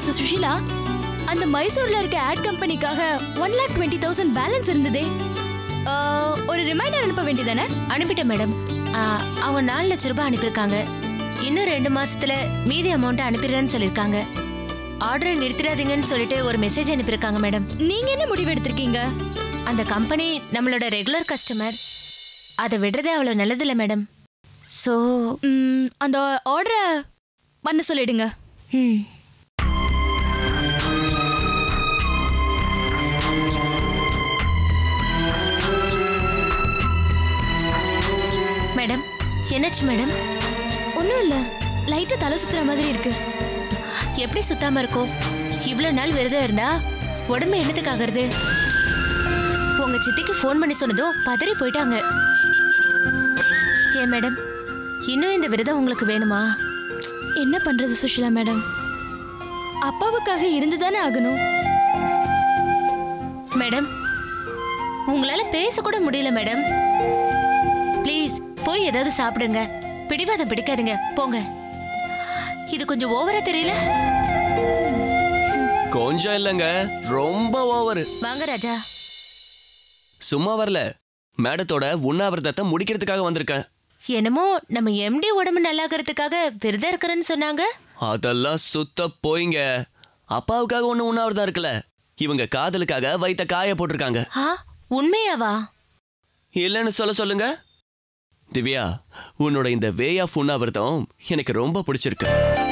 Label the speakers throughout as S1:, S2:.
S1: Mister Sushila அந்த மைசூர்ல இருக்க ஆட் கம்பெனிக்காக one lakh twenty thousand balance இருந்ததே ஆ, ஒரு ரிமைண்டர் அனுப்ப வேண்டியதானே
S2: அனுப்பிட்டேன் மேடம் ஆ, அவங்க நாலு லட்ச ரூபாய் அனுப்பியிருக்காங்க இன்னும் ரெண்டு மாசத்துல மீதி அமௌண்ட் அனுப்பிடுறேன்னு சொல்லியிருக்காங்க ஆர்டரை நிறுத்திடாதீங்கன்னு சொல்லிட்டு ஒரு மெசேஜ் அனுப்பியிருக்காங்க மேடம்
S1: நீங்க என்ன முடிவு எடுத்திருக்கீங்க
S2: அந்த கம்பெனி நம்மளோட ரெகுலர் கஸ்டமர் அதை விடுறதே அவ்வளோ நல்லதில்ல மேடம் ஸோ
S1: ம், அந்த ஆர்டரை பண்ண சொல்லிடுங்க
S2: ம் மேடம் என்னாச்சு மேடம்
S1: ஒன்றும் இல்லை லைட்டாக தலை சுத்துற மாதிரி இருக்கு
S2: எப்படி சுத்தாம இருக்கும் இவ்வளோ நாள் விரதம் இருந்தா உடம்பு என்னத்துக்கு ஆகுறது உங்க சித்திக்கு ஃபோன் பண்ணி சொன்னதும் பதறி போயிட்டாங்க ஏன் மேடம் இன்னும் இந்த விரதம் உங்களுக்கு வேணுமா
S1: என்ன பண்றது சுஷிலா மேடம் அப்பாவுக்காக இருந்து தானே ஆகணும்
S2: மேடம் உங்களால பேச கூட முடியல மேடம் ப்ளீஸ் போய் ஏதாவது சாப்பிடுங்க பிடிவாதம் பிடிக்காதீங்க போங்க இது கொஞ்சம் ஓவரா தெரியல
S3: கொஞ்சம் இல்லைங்க ரொம்ப ஓவர்
S2: வாங்க ராஜா
S3: சும்மா வரல மேடத்தோட உண்ணாவிரதத்தை முடிக்கிறதுக்காக வந்திருக்கேன்
S2: என்னமோ நம்ம எம்டி உடம்பு நல்லாக்கிறதுக்காக விரதம் இருக்கிறேன்னு சொன்னாங்க
S3: அதெல்லாம் சுத்த போயிங்க அப்பாவுக்காக ஒண்ணு உண்ணாவிரதம் இருக்குல்ல இவங்க காதலுக்காக வைத்த காய போட்டிருக்காங்க
S2: ஆ உண்மையாவா
S3: இல்லைன்னு சொல்ல சொல்லுங்க திவ்யா உன்னோட இந்த வே ஆஃப் உண்ணாவிரதம் எனக்கு ரொம்ப பிடிச்சிருக்கு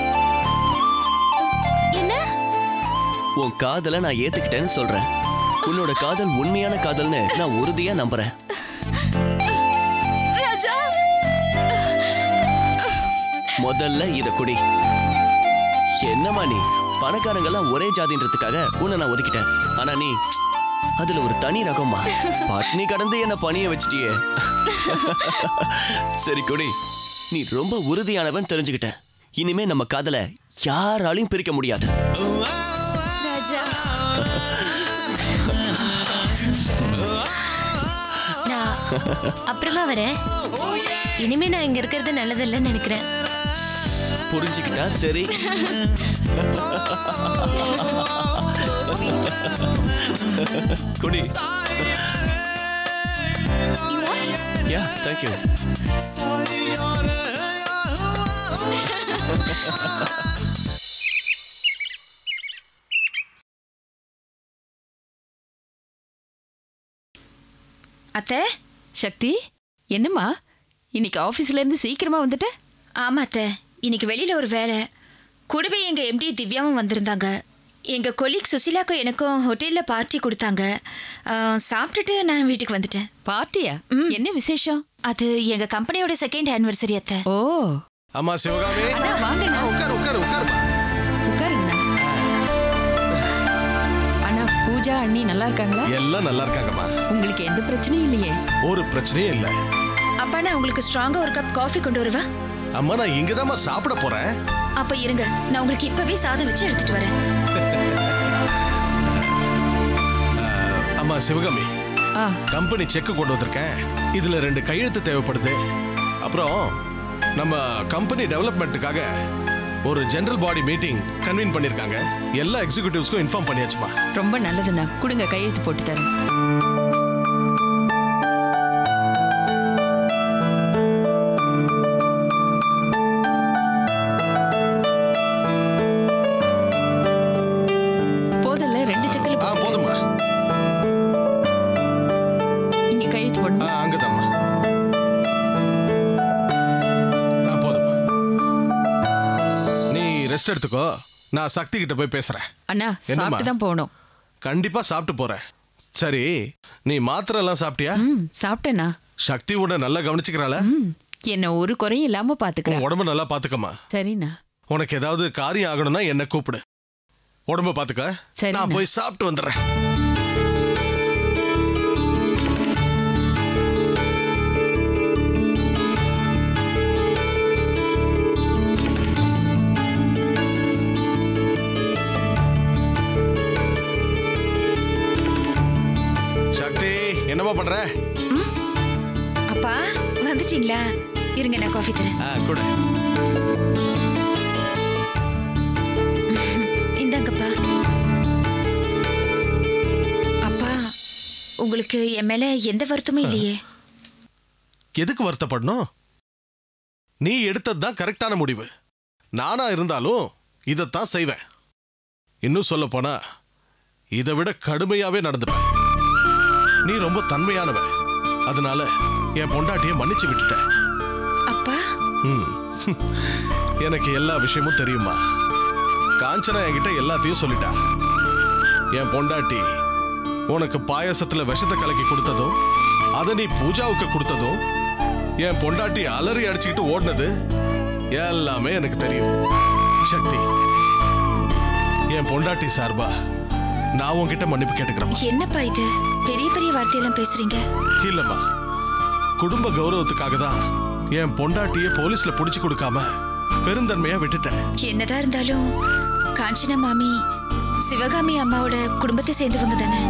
S1: என்ன
S3: உன் காதலை நான் ஏத்துக்கிட்டேன்னு சொல்றேன் உன்னோட காதல் உண்மையான காதல்னு நான் உறுதியா நம்புறேன்
S1: ராஜா
S3: முதல்ல இத குடி என்னம்மா நீ பணக்காரங்கெல்லாம் ஒரே ஜாதின்றதுக்காக உன்னை நான் ஒதுக்கிட்டேன் ஆனா நீ அதுல ஒரு தனி ரகம்மா பட்னி கடந்து என்ன பணிய வச்சிட்டியே சரி குடி நீ ரொம்ப உறுதியானவன் தெரிஞ்சுக்கிட்டேன் இனிமே நம்ம காதலை யாராலையும் பிரிக்க முடியாது
S1: ராஜா
S2: நான் அப்புறமா வரேன் இனிமே நான் இங்க இருக்கிறது நல்லதில்லைன்னு நினைக்கிறேன்
S3: புரிஞ்சுக்கிட்டா சரி குடி
S1: You want?
S3: யா தேங்க்யூ
S4: அத்தை
S5: சக்தி என்னம்மா இன்னைக்கு ஆபீஸ்ல இருந்து சீக்கிரமா வந்துட்ட
S4: ஆமா அத்தை இன்னைக்கு வெளியில ஒரு வேலை கூடவே எங்க எம்டி திவ்யாவும் வந்திருந்தாங்க எங்க கொலீக் சுசிலாக்கும் எனக்கும் ஹோட்டல்ல பார்ட்டி கொடுத்தாங்க ஆ, சாப்பிட்டுட்டு நான் வீட்டுக்கு வந்துட்டேன்
S5: பார்ட்டியா என்ன விசேஷம்
S4: அது எங்க கம்பெனியோட செகண்ட் ஆனிவர்சரி அத்தை
S5: ஓ
S6: அம்மா சிவகாமி
S5: அண்ணா வாங்கண்ணா
S6: ஆ, உட்காரு உட்காரு உட்காருமா
S5: உட்காருங்கண்ணா அண்ணா பூஜா அண்ணி நல்லா இருக்காங்களா
S6: எல்லாம் நல்லா இருக்காங்கம்மா
S5: உங்களுக்கு எந்த பிரச்சனையும் இல்லையே
S6: ஒரு பிரச்சனையும் இல்ல
S4: அப்பா நான் உங்களுக்கு ஸ்ட்ராங்கா ஒரு கப் காஃபி கொண்டு வருவா
S6: அம்மா நான் இங்கதாம்மா சாப்பிட போறேன்
S4: அப்ப இருங்க நான் உங்களுக்கு இப்பவே சாதம் வச்சு எடுத்துட்டு வரேன்
S6: அம்மா சிவகாமி
S5: ஆ
S6: கம்பெனி செக் கொண்டு வந்திருக்கேன் இதுல ரெண்டு கையெழுத்து தேவைப்படுது அப்புறம் நம்ம கம்பெனி டெவலப்மெண்ட்டுக்காக ஒரு ஜெனரல் பாடி மீட்டிங் கன்வீன் பண்ணிருக்காங்க எல்லா எக்ஸிகியூட்டிவ்ஸ்க்கும் இன்ஃபார்ம் பண்ணியாச்சுமா
S5: ரொம்ப நல்லதுண்ணா கொடுங்க கையெழுத்து போட்டு தரேன் போதல்ல ரெண்டு செக்கல்
S6: ஆ போதும்மா
S5: இங்க கையெழுத்து போடணும்
S6: ஆ அங்கதாம்மா ஆ போதும்மா நீ ரெஸ்ட் எடுத்துக்கோ நான் சக்தி கிட்ட போய் பேசுறேன்
S5: அண்ணா
S6: என்னம்மா?
S5: சாப்பிட்டு தான் போகணும்
S6: கண்டிப்பா சாப்பிட்டு போறேன் சரி நீ மாத்திரை எல்லாம் சாப்பிட்டியா
S5: ம் சாப்பிட்டேண்ணா
S6: சக்தி உட நல்லா கவனிச்சுக்கிறாள
S5: ம் என்ன ஒரு குறையும் இல்லாம பாத்துக்கிறேன்
S6: உன் உடம்ப நல்லா பாத்துக்கம்மா
S5: சரிண்ணா
S6: உனக்கு ஏதாவது காரியம் ஆகணும்னா என்ன கூப்பிடு உடம்ப பாத்துக்க
S5: சரிண்ணா.
S6: நான் போய் சாப்பிட்டு வந்துடுறேன் சக்தி என்னம்மா பண்ற
S4: அப்பா வந்துட்டீங்களா இருங்க நான் காஃபி தரேன்
S6: ஆ, கொடு
S4: இந்தாங்க உங்களுக்கு என் மேல எந்த வருத்தமும் இல்லையே
S6: எதுக்கு வருத்தப்படணும் நீ எடுத்தது தான் கரெக்டான முடிவு நானா இருந்தாலும் இதைத்தான் செய்வேன் இன்னும் சொல்ல போனா இதை விட கடுமையாவே நடந்துப்பேன் நீ ரொம்ப தன்மையானவ அதனால என் பொண்டாட்டியை மன்னிச்சு விட்டுட்டேன்
S4: அப்பா
S6: ம். எனக்கு எல்லா விஷயமும் தெரியுமா காஞ்சனா என்கிட்ட எல்லாத்தையும் சொல்லிட்டா என் பொண்டாட்டி உனக்கு பாயாசத்துல விஷத்தை கலக்கி கொடுத்ததும் அதை நீ பூஜாவுக்கு கொடுத்ததும் என் பொண்டாட்டி அலறி அடிச்சுக்கிட்டு ஓடினது எல்லாமே எனக்கு தெரியும் சக்தி என் பொண்டாட்டி சார்பா நான் உன்கிட்ட மன்னிப்பு கேட்டுக்கிறேன்
S4: என்னப்பா இது பெரிய பெரிய வார்த்தையெல்லாம் பேசுறீங்க
S6: இல்லம்மா குடும்ப கௌரவத்துக்காக தான் என் பொண்டாட்டிய போலீஸ்ல புடிச்சு கொடுக்காம பெருந்தன்மையா விட்டுட்டேன்
S4: என்னதான் இருந்தாலும் காஞ்சனா மாமி சிவகாமி அம்மாவோட குடும்பத்தை சேர்ந்தவங்க தானே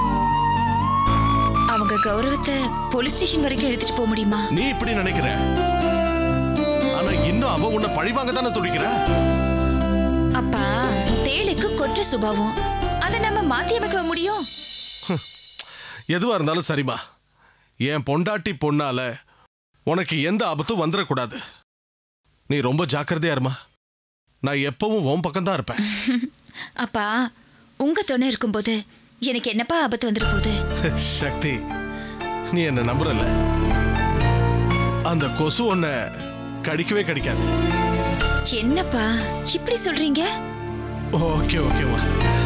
S4: அவங்க கௌரவத்தை போலீஸ் ஸ்டேஷன் வரைக்கும் எடுத்துட்டு போக முடியுமா
S6: நீ இப்படி நினைக்கிற ஆனா இன்னும் அவ உன்னை பழிவாங்க தானே துடிக்கிற
S4: அப்பா தேளுக்கு கொற்ற சுபாவம் அதை நம்ம மாத்தி அமைக்க முடியும்
S6: எதுவா இருந்தாலும் சரிம்மா என் பொண்டாட்டி பொண்ணால உனக்கு எந்த ஆபத்தும் வந்துடக்கூடாது நீ ரொம்ப ஜாக்கிரதையா இருமா நான் எப்பவும் உன் பக்கம் தான் இருப்பேன்
S4: அப்பா உங்க துணை இருக்கும்போது எனக்கு என்னப்பா ஆபத்து வந்துட போகுது
S6: சக்தி நீ என்ன நம்புறல அந்த கொசு உன்னை கடிக்கவே கடிக்காது
S4: என்னப்பா இப்படி சொல்றீங்க
S6: ஓகே ஓகேம்மா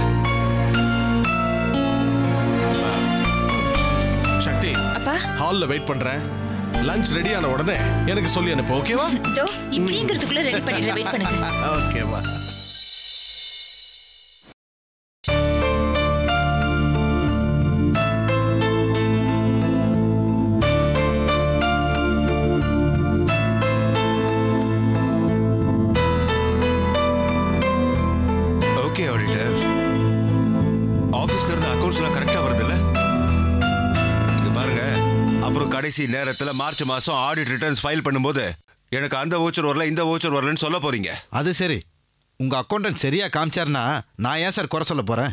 S6: ஆ, சக்தி
S4: அப்பா
S6: ஹால்ல வெயிட் பண்றேன் லஞ்ச் ரெடி ஆன உடனே எனக்கு சொல்லி அனுப்பு ஓகேவா
S4: இதோ இப்படிங்கிறதுக்குள்ள ரெடி பண்ணிடுறேன் வெயிட் பண்ணுங்க
S6: ஓகேவா
S7: ஓகே ஆடிட்டர் ஆபீஸ்ல இருந்து அக்கௌண்ட்ஸ்லாம் கரெக்டா வருதுல்ல இங்க பாருங்க அப்புறம் கடைசி நேரத்துல மார்ச் மாசம் ஆடிட் ரிட்டர்ன்ஸ் ஃபைல் பண்ணும்போது எனக்கு அந்த வவுச்சர் வரல இந்த வவுச்சர் வரலன்னு சொல்ல போறீங்க
S8: அது சரி உங்க அக்கௌண்டன்ட் சரியா காமிச்சாருன்னா நான் ஏன் சார் குறை சொல்ல போறேன்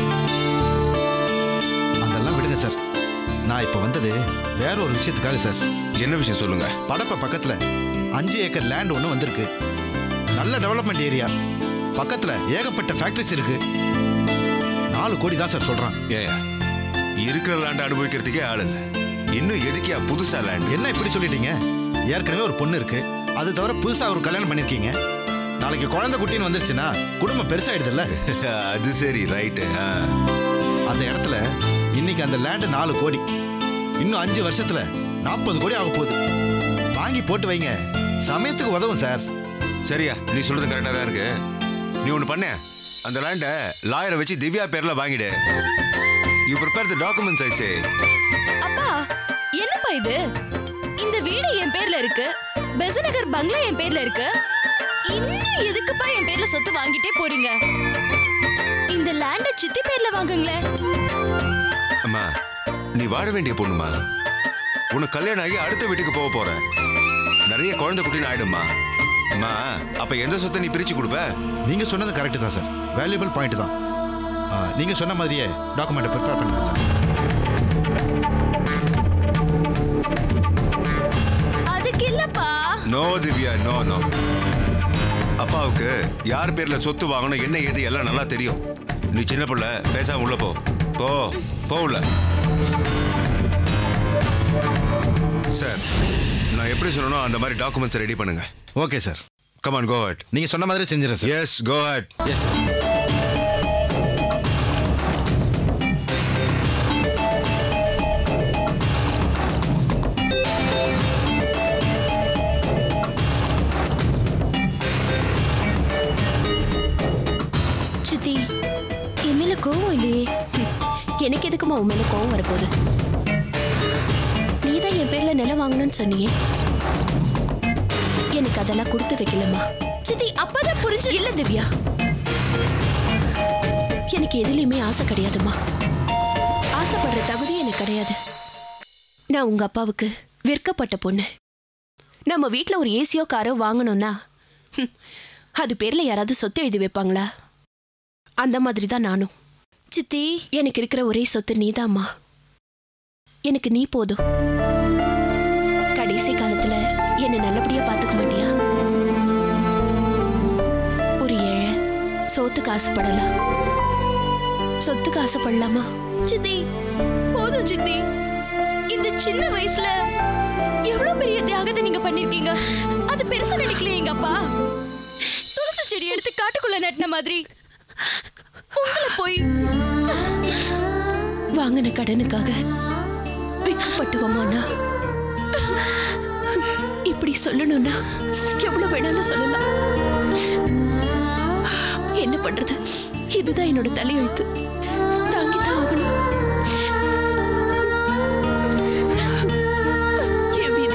S8: அதெல்லாம் விடுங்க சார் நான் இப்போ வந்தது வேற ஒரு விஷயத்துக்காக சார்
S7: என்ன விஷயம் சொல்லுங்க
S8: படப்ப பக்கத்துல அஞ்சு ஏக்கர் லேண்ட் ஒன்று வந்திருக்கு நல்ல டெவலப்மெண்ட் ஏரியா பக்கத்துல ஏகப்பட்ட ஃபேக்டரிஸ் இருக்கு நாலு கோடி தான் சார் சொல்றான்
S7: ஏன் இருக்கிற லேண்ட் அனுபவிக்கிறதுக்கே ஆள் இல்லை இன்னும் எதுக்கியா புதுசா லேண்ட்
S8: என்ன இப்படி சொல்லிட்டீங்க ஏற்கனவே ஒரு பொண்ணு இருக்கு அது தவிர புதுசா ஒரு கல்யாணம் பண்ணிருக்கீங்க நாளைக்கு குழந்தை குட்டின்னு வந்துருச்சுன்னா குடும்பம் பெருசாயிடுதுல்ல
S7: அது சரி ரைட்டு
S8: அந்த இடத்துல இன்னைக்கு அந்த லேண்டு நாலு கோடி இன்னும் அஞ்சு வருஷத்துல நாற்பது கோடி ஆக போகுது வாங்கி போட்டு வைங்க சமயத்துக்கு உதவும் சார்
S7: சரியா நீ சொல்றது கரெக்டா தான் இருக்கு நீ ஒன்று பண்ண அந்த லேண்டை லாயரை வச்சு திவ்யா பேர்ல வாங்கிடு you prepare the documents I say
S1: அப்பா என்னப்பா இது இந்த வீடு என் பேர்ல இருக்கு பெசநகர் பங்களா என் பேர்ல இருக்கு இன்னும் எதுக்குப்பா என் பேர்ல சொத்து வாங்கிட்டே போறீங்க இந்த லேண்ட சித்தி பேர்ல வாங்குங்களேன்
S7: அம்மா நீ வாழ வேண்டிய பொண்ணுமா உனக்கு கல்யாணம் ஆகி அடுத்த வீட்டுக்கு போக போற நிறைய குழந்தை குட்டின்னு ஆயிடுமா அம்மா அப்ப எந்த சொத்தை நீ பிரிச்சு கொடுப்ப
S8: நீங்க சொன்னது கரெக்ட் தான் சார் வேல்யூபிள் பாயிண்ட் தான் ஆ, நீங்க சொன்ன மாதிரியே டாக்குமெண்ட்டை ப்ரிப்பேர் பண்ணுங்க சார்
S1: அதுக்கு இல்லப்பா
S7: நோ திவ்யா நோ நோ அப்பாவுக்கு யார் பேர்ல சொத்து வாங்கணும் என்ன ஏது எல்லாம் நல்லா தெரியும் நீ சின்ன பிள்ளை பேசாம உள்ள போ போ போ உள்ள சார் நான் எப்படி சொல்லணும் அந்த மாதிரி டாக்குமெண்ட்ஸ் ரெடி பண்ணுங்க
S8: okay sir
S7: come on go ahead
S8: நீங்க சொன்ன மாதிரி செஞ்சிடறேன் sir
S7: yes go ahead
S8: yes sir
S1: சித்தி என் மேல கோவம் இல்லையே
S9: எனக்கு எதுக்குமா உன் மேல கோவம் வரப்போகுது நீ தான் என் பேர்ல நிலம் வாங்கணும்னு சொன்னியே எனக்கு அதெல்லாம் கொடுத்து வைக்கலம்மா
S1: சித்தி அப்பதான் புரிஞ்சு
S9: இல்ல திவ்யா எனக்கு எதுலையுமே ஆசை கிடையாதும்மா ஆசைப்படுற தகுதி எனக்கு கிடையாது நான் உங்க அப்பாவுக்கு விற்கப்பட்ட பொண்ணு நம்ம வீட்ல ஒரு ஏசியோ காரோ வாங்கணும்னா ஹம், அது பேர்ல யாராவது சொத்து எழுதி வைப்பாங்களா அந்த மாதிரி தான் நானும்
S1: சித்தி
S9: எனக்கு இருக்கிற ஒரே சொத்து நீதாம்மா எனக்கு நீ போதும் கடைசி காலத்துல என்னை நல்லபடியா பார்த்துக்க மாட்டியா ஒரு ஏழை சோத்துக்கு ஆசைப்படலாம் சொத்துக்கு ஆசைப்படலாமா
S1: சித்தி போதும் சித்தி இந்த சின்ன வயசுல எவ்வளவு பெரிய தியாகத்தை நீங்க பண்ணிருக்கீங்க அது பெருசா நினைக்கல எங்க அப்பா துளசி செடி எடுத்து காட்டுக்குள்ள நட்டின மாதிரி உங்களை போய்
S9: வாங்கின கடனுக்காக விற்கப்பட்டுவோமானா இப்படி சொல்லணும்னா எவ்வளவு வேணாலும் சொல்லலாம் என்ன பண்றது இதுதான் என்னோட தலையெழுத்து தாங்கித்தான் ஆகணும் என் விதி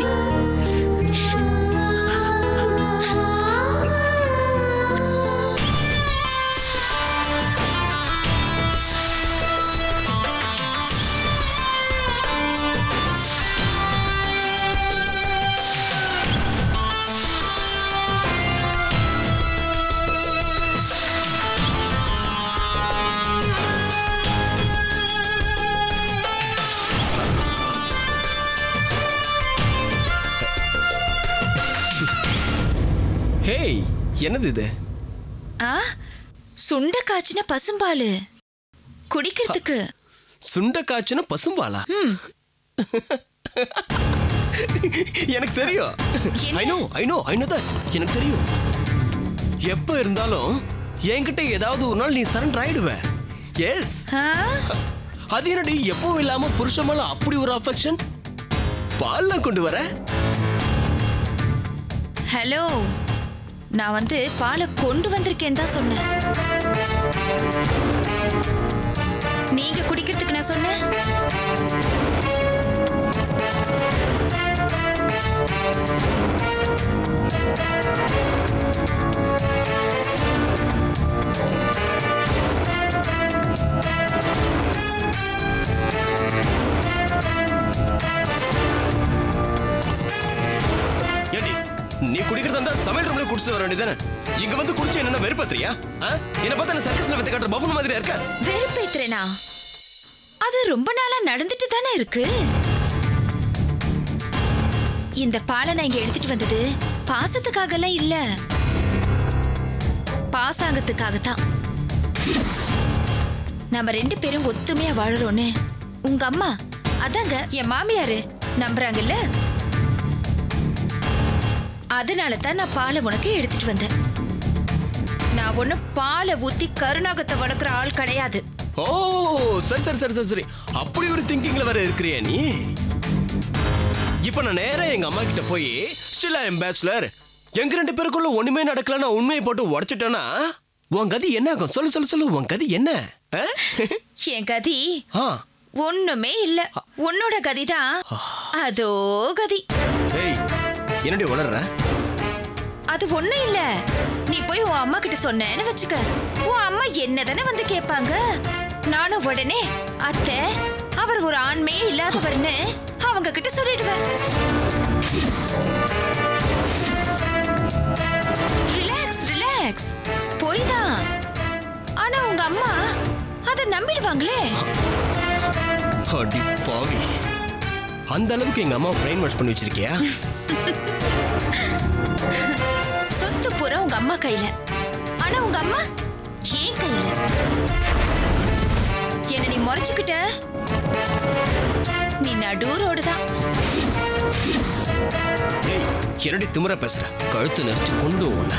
S3: ஹேய் என்னது இது
S4: ஆ சுண்ட காய்ச்சின பசும்பாலு குடிக்கிறதுக்கு
S3: சுண்ட காய்ச்சின பசும்பாலா எனக்கு தெரியும் I know I know I know தான் எனக்கு தெரியும் எப்ப இருந்தாலும் என்கிட்ட ஏதாவது ஒரு நாள் நீ சரண்டர் ஆயிடுவ எஸ்
S4: ஆ?
S3: அது என்னடி எப்பவும் இல்லாம புருஷன் மேல அப்படி ஒரு அஃபெக்ஷன் பால்லாம் கொண்டு வர
S4: ஹலோ நான் வந்து பாலை கொண்டு வந்திருக்கேன்னு தான் சொன்னேன் நீங்க குடிக்கிறதுக்கு நான் சொன்னேன்
S3: ஏடி நீ குடிக்கிறதா இருந்தா சமையல் ரூம்ல குடிச்சு வர வேண்டியதானே இங்க வந்து குடிச்சு என்ன வெறுப்பத்திரியா என்ன பார்த்தா என்ன சர்க்கஸ்ல வித்து காட்டுற பஃபன் மாதிரியா இருக்க
S4: வெறுப்பேத்துறேனா அது ரொம்ப நாளா நடந்துட்டு தானே இருக்கு இந்த பாலை நான் இங்க எடுத்துட்டு வந்தது பாசத்துக்காகலாம் இல்ல பாசாங்கத்துக்காகத்தான் நம்ம ரெண்டு பேரும் ஒத்துமையா வாழறோம்னு உங்க அம்மா அதாங்க என் மாமியாரு நம்புறாங்கல்ல அதனால தான் நான் பாலை உனக்கு எடுத்துட்டு வந்தேன் நான் ஒன்னும் பாலை ஊத்தி கருணாகத்தை வளர்க்குற ஆள் கிடையாது
S3: ஓ சரி சரி சரி சரி சரி அப்படி ஒரு திங்கிங்ல வேற இருக்கிறியா நீ இப்ப நான் நேரா எங்க அம்மா கிட்ட போய் ஸ்டில் ஐ எம் பேச்சுலர் எங்க ரெண்டு பேருக்குள்ள ஒண்ணுமே நடக்கல நான் உண்மையை போட்டு உடைச்சிட்டேன்னா உன் கதி என்ன ஆகும் சொல்லு சொல்லு சொல்லு உன் கதி என்ன ஆ?
S4: என் கதி
S3: ஆ
S4: ஒண்ணுமே இல்ல உன்னோட கதிதான் அதோ கதி
S3: ஏய் என்னடி உளர்ற
S4: அது ஒண்ணும் இல்ல நீ போய் உன் அம்மா கிட்ட சொன்னேன்னு வச்சுக்க உன் அம்மா என்னதானே வந்து கேட்பாங்க நானும் உடனே அத்தை அவர் ஒரு ஆண்மையே இல்லாதவர்னு அவங்க கிட்ட சொல்லிடுவேன் ரிலாக்ஸ் ரிலாக்ஸ் போய்தான் ஆனா உங்க அம்மா அதை நம்பிடுவாங்களே
S3: அடி பாவி அந்த அளவுக்கு எங்க அம்மா பிரெயின் வாஷ் பண்ணி வச்சிருக்கியா
S4: சொத்து பூரா உங்க அம்மா கையில ஆனா உங்க அம்மா ஏன் கையில என்ன நீ முறைச்சுக்கிட்ட நீ நடு ரோடு தான்
S3: ஏய் என்னடி திமிர பேசுற கழுத்து நெரிச்சு கொண்டு உன்ன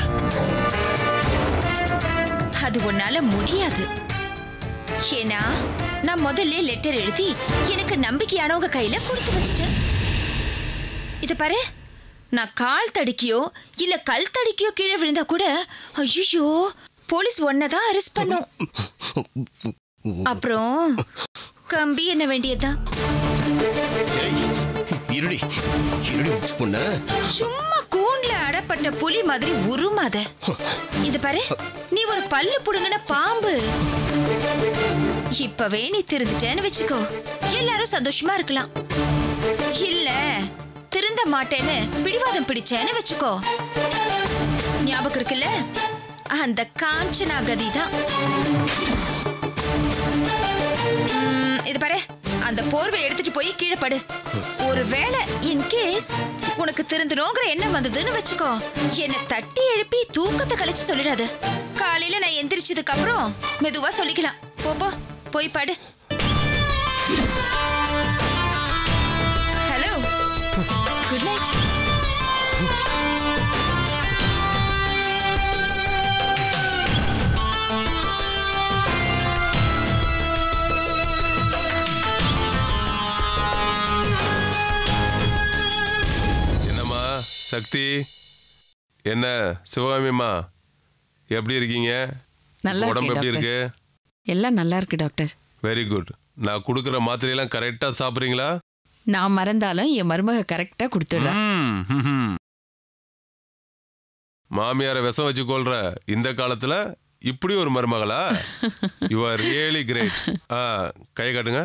S4: அது உன்னால முடியாது ஏன்னா நான் முதல்ல லெட்டர் எழுதி எனக்கு நம்பிக்கையானவங்க கையில கொடுத்து வச்சுட்டேன் இது பாரு நான் கால் தடுக்கியோ இல்ல கல் தடுக்கியோ கீழே விழுந்தா கூட ஐயோ போலீஸ் தான் அரெஸ்ட் பண்ணும் அப்புறம் கம்பி என்ன வேண்டியதுதான்
S3: ஏய் இருடி இருடி உன்ன
S4: சும்மா கூண்ல அடப்பட்ட புலி மாதிரி உருமாத இது பாரு நீ ஒரு பல்லு புடுங்கின பாம்பு இப்பவே நீ திருந்துட்டேன்னு வச்சுக்கோ எல்லாரும் சந்தோஷமா இருக்கலாம் இல்ல திருந்த மாட்டேன்னு பிடிவாதம் பிடிச்சேன்னு வச்சுக்கோ ஞாபகம் இருக்குல்ல அந்த காஞ்சனா கதி தான் இது பாரு அந்த போர்வை எடுத்துட்டு போய் கீழே படு ஒருவேளை இன் கேஸ் உனக்கு திருந்தணுங்கிற எண்ணம் வந்ததுன்னு வச்சுக்கோ என்னை தட்டி எழுப்பி தூக்கத்தை கழிச்சு சொல்லிடாத காலையில நான் எந்திரிச்சதுக்கு அப்புறம் மெதுவா சொல்லிக்கலாம் போ போ போய் படு ஹலோ குட் நைட்
S10: என்னம்மா சக்தி என்ன சிவகாமிம்மா எப்படி இருக்கீங்க
S5: நல்லா
S10: உடம்பு
S5: இருக்கேன்
S10: எப்படி
S5: டாக்டர்.
S10: இருக்கு
S5: எல்லாம் நல்லா இருக்கு டாக்டர்
S10: வெரி குட் நான் கொடுக்குற மாத்திரையெல்லாம் கரெக்டாக சாப்பிட்றீங்களா
S5: நான் மறந்தாலும் என் மருமக கரெக்டா கொடுத்துடுறா
S10: மாமியாரை விஷம் வச்சு கொள்ற இந்த காலத்துல இப்படி ஒரு மருமகளா யூ ஆர் ரியலி கிரேட் ஆ கை காட்டுங்க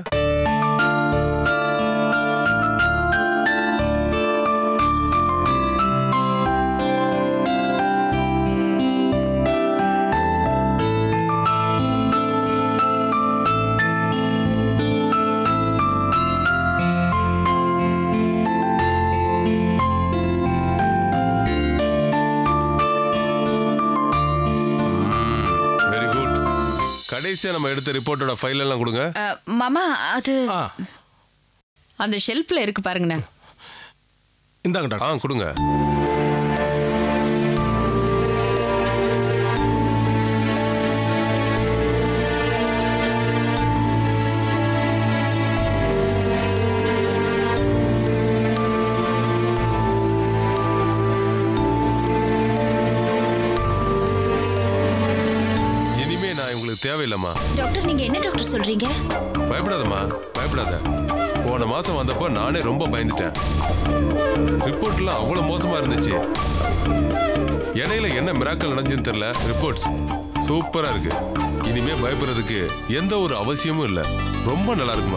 S10: வெரி குட் கடைசியா நம்ம எடுத்த ரிப்போர்ட்டோட ஃபைல் எல்லாம் கொடுங்க
S4: அஹ், மாமா அது
S6: ஆ
S5: அந்த ஷெல்ஃப்ல இருக்கு பாருங்கண்ணா
S6: இந்தாங்க டாக்டர்
S10: ஆ கொடுங்க இனிமே நான் உங்களுக்கு தேவையில்லைம்மா
S4: டாக்டர் நீங்க என்ன டாக்டர் சொல்றீங்க
S10: பயப்படாதம்மா பயப்படாத போன மாசம் வந்தப்போ நானே ரொம்ப பயந்துட்டேன் ரிப்போர்ட்லாம் அவ்வளோ மோசமா இருந்துச்சு இடையில என்ன மிராக்கல் நடந்துச்சுன்னு தெரியல ரிப்போர்ட்ஸ் சூப்பரா இருக்கு இனிமே பயப்படுறதுக்கு எந்த ஒரு அவசியமும் இல்லை ரொம்ப நல்லா இருக்குமா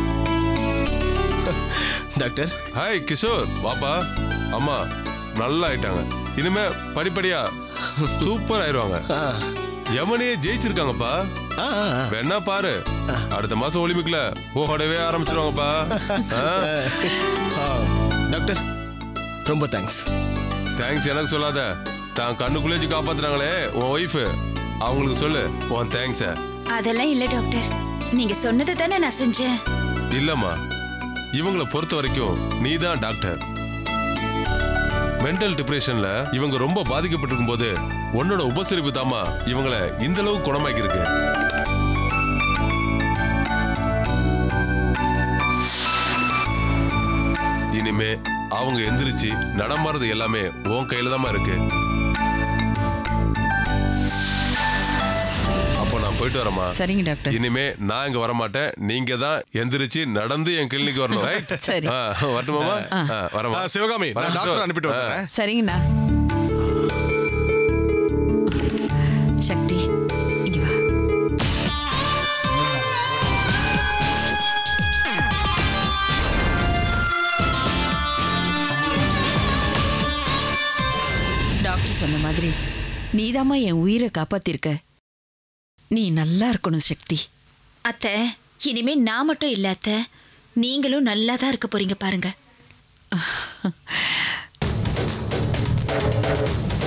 S6: டாக்டர்
S10: ஹாய் கிஷோர் வாப்பா அம்மா நல்லா ஆயிட்டாங்க இனிமே படிப்படியா சூப்பர் ஆயிருவாங்க யமனையே ஜெயிச்சிருக்காங்கப்பா
S6: ஆ ஆ, ஆ.
S10: வேணா பாரு அடுத்த மாசம் ஒலிம்பிக்ல ஓடவே ஆரம்பிச்சிருவாங்கப்பா ஆ?
S6: ஆ, டாக்டர் ரொம்ப தேங்க்ஸ்
S10: தேங்க்ஸ் எனக்கு சொல்லாத தான் கண்ணுக்குள்ளேச்சு காப்பாத்துறாங்களே உன் ஒய்ஃப் அவங்களுக்கு சொல்லு உன் தேங்க்ஸ
S4: அதெல்லாம் இல்ல டாக்டர் நீங்க சொன்னதை தானே நான் செஞ்சேன்
S10: இல்லம்மா இவங்கள பொறுத்த வரைக்கும் நீ தான் டாக்டர் மென்டல் டிப்ரெஷன்ல இவங்க ரொம்ப பாதிக்கப்பட்டிருக்கும் போது உன்னோட உபசரிப்பு தாமா இவங்களை இந்த அளவுக்கு குணமாக்கி இருக்கு இனிமே அவங்க எந்திரிச்சு நடமாறது எல்லாமே உன் கையில தாம்மா இருக்கு அப்போ நான் போயிட்டு வரேம்மா
S5: சரிங்க டாக்டர்
S10: இனிமே நான் இங்க வர மாட்டேன் நீங்க தான் எந்திரிச்சு நடந்து என் கிளினிக் வரணும் ரைட்
S5: சரி.
S10: வரட்டுமாமா ஆ, வரேம்மா
S6: ஆ, சிவகாமி நான்
S10: வரேன்.
S6: டாக்டர் அனுப்பிட்டு
S10: ஆ.
S6: வந்துடுறேன்
S5: சரிங்கண்ணா சக்தி இங்க வா டாக்டர் சொன்ன மாதிரி நீதாம்மா என் உயிரை காப்பாத்திருக்க நீ நல்லா இருக்கணும் சக்தி
S4: அத்தை இனிமே நான் மட்டும் இல்ல அத்தை நீங்களும் நல்லா தான் இருக்க போறீங்க பாருங்க